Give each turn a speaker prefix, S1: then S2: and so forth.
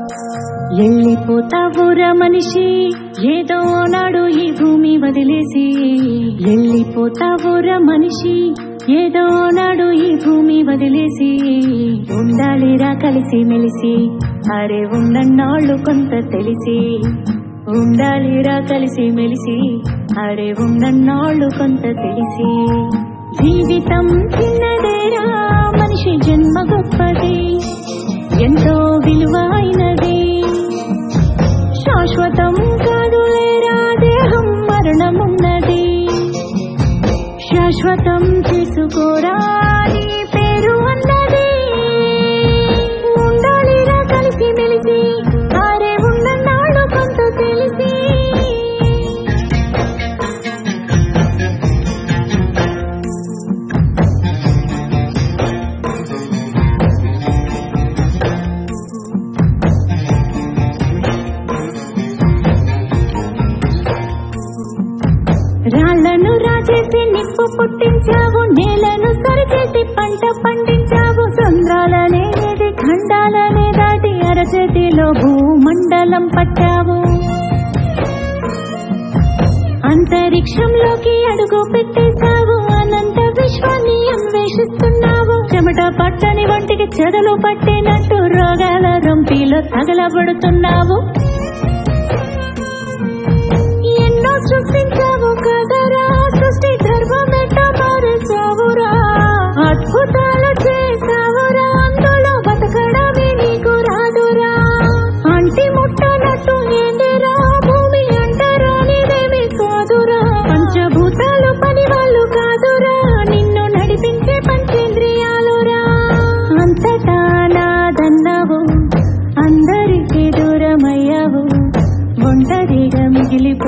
S1: ఎళ్ళిపోతావురా మనిషి ఏదో నాడు ఈ భూమి వదిలేసి ఎళ్ళిపోతావురా మనిషి ఏదో నాడు ఈ భూమి వదిలేసి ఉండాలిరా కలిసి మెలిసి అరే ఉన్నన్నాళ్ళు కొంత తెలిసి ఉండాలిరా కలిసి మెలిసి అరే ఉన్నన్నాళ్ళు కొంత తెలిసి జీవితం చిన్నదేరా మనిషి జన్మ గొప్పది ఎంతో విలువైనది శాశ్వతం కాదు లేరా దేహం మరణమున్నది శాశ్వతం చేసుకోరా నీ పేరు అన్నది ఉండాలిరా కలిసి మెలిసి ఆరే ఉన్న నాడు కొంత తెలిసి రాళ్లను రాజేసి నిప్పు పుట్టించావు నేలను సరిచేసి పంట పండించావు సంద్రాలనేది ఖండాలనే దాటి అరచేతిలో భూమండలం పట్టావు అంతరిక్షంలోకి అడుగు పెట్టేశావు అనంత విశ్వాన్ని అన్వేషిస్తున్నావు చెమట పట్టని వంటికి చెదలు పట్టినట్టు రోగాల రొంపిలో తగలబడుతున్నావు ఎన్నో సృష్టించావు కదరా సృష్టి ధర్మమెట మారుచావురా అద్భుతాలు చేసావురా అందులో బతకడమే నీకు రాదురా అంటి ముట్టనట్టు ఏందిరా భూమి అంటారా నీదేమి కాదురా పంచభూతాలు పని వాళ్ళు కాదురా నిన్ను నడిపించే పంచేంద్రియాలురా అంతటా నాదన్నావు అందరికీ దూరమయ్యావు ఒంటరిగా మిగిలిపో